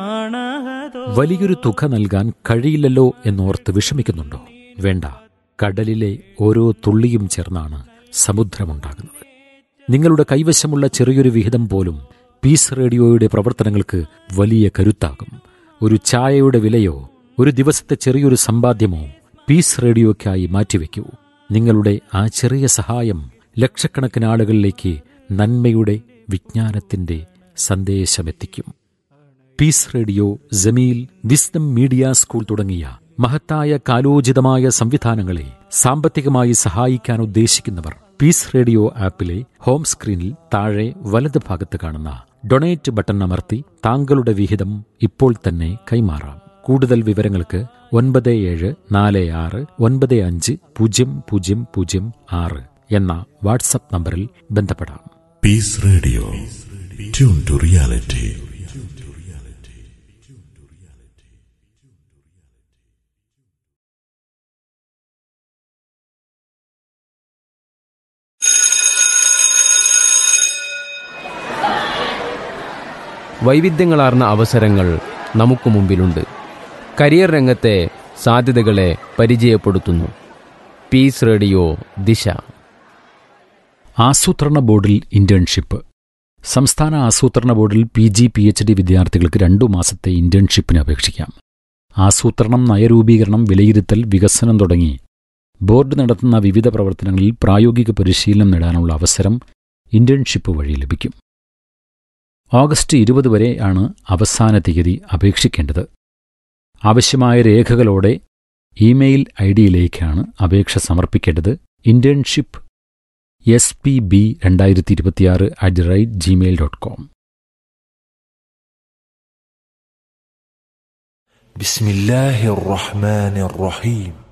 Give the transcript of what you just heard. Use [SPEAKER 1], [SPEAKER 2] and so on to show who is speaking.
[SPEAKER 1] വലിയൊരു തുക നൽകാൻ കഴിയില്ലല്ലോ എന്നോർത്ത് വിഷമിക്കുന്നുണ്ടോ വേണ്ട കടലിലെ ഓരോ തുള്ളിയും ചേർന്നാണ് സമുദ്രമുണ്ടാകുന്നത് നിങ്ങളുടെ കൈവശമുള്ള ചെറിയൊരു വിഹിതം പോലും പീസ് റേഡിയോയുടെ പ്രവർത്തനങ്ങൾക്ക് വലിയ കരുത്താകും ഒരു ചായയുടെ വിലയോ ഒരു ദിവസത്തെ ചെറിയൊരു സമ്പാദ്യമോ പീസ് റേഡിയോയ്ക്കായി മാറ്റിവെക്കൂ നിങ്ങളുടെ ആ ചെറിയ സഹായം ലക്ഷക്കണക്കിന് ആളുകളിലേക്ക് നന്മയുടെ വിജ്ഞാനത്തിന്റെ സന്ദേശമെത്തിക്കും peace radio Jameel wisdom media school തുടങ്ങിയ മഹത്തായ കാലോചിതമായ സംവിധാനങ്ങളെ സാമ്പത്തികമായി സഹായിക്കാൻ ഉദ്ദേശിക്കുന്നവർ പീസ് റേഡിയോ ആപ്പിലെ ഹോം സ്ക്രീനിൽ താഴെ വലത് ഭാഗത്ത് കാണുന്ന ഡൊണേറ്റ് ബട്ടൺ അമർത്തി താങ്കളുടെ വിഹിതം ഇപ്പോൾ തന്നെ കൈമാറാം കൂടുതൽ വിവരങ്ങൾക്ക് ഒൻപത് ഏഴ് നാല് ആറ് ഒൻപത് അഞ്ച് പൂജ്യം പൂജ്യം പൂജ്യം ആറ് എന്ന വാട്സപ്പ് നമ്പറിൽ ബന്ധപ്പെടാം
[SPEAKER 2] peace radio tune to reality
[SPEAKER 3] വൈവിധ്യങ്ങളാർന്ന അവസരങ്ങൾ നമുക്ക് മുമ്പിലുണ്ട് കരിയർ രംഗത്തെ സാധ്യതകളെ പരിചയപ്പെടുത്തുന്നു പീസ് റേഡിയോ ദിശ
[SPEAKER 1] ആസൂത്രണ ബോർഡിൽ ഇന്റേൺഷിപ്പ് സംസ്ഥാന ആസൂത്രണ ബോർഡിൽ P G P H D വിദ്യാർത്ഥികൾക്ക് രണ്ടു മാസത്തെ ഇന്റേൺഷിപ്പിന് അപേക്ഷിക്കാം ആസൂത്രണം നയരൂപീകരണം വിലയിരുത്തൽ വികസനം തുടങ്ങി ബോർഡ് നടത്തുന്ന വിവിധ പ്രവർത്തനങ്ങളിൽ പ്രായോഗിക പരിശീലനം നേടാനുള്ള അവസരം ഇന്റേൺഷിപ്പ് വഴി ലഭിക്കും ഓഗസ്റ്റ് ഇരുപത് വരെയാണ് അവസാന തീയതി അപേക്ഷിക്കേണ്ടത് ആവശ്യമായ രേഖകളോടെ ഇമെയിൽ ഐ ഡിയിലേക്കാണ് അപേക്ഷ സമർപ്പിക്കേണ്ടത് ഇന്റേൺഷിപ്പ് എസ് പി ബി രണ്ടായിരത്തി ഇരുപത്തിയാറ് at the rate Gmail dot com
[SPEAKER 4] بسم الله الرحمن الرحيم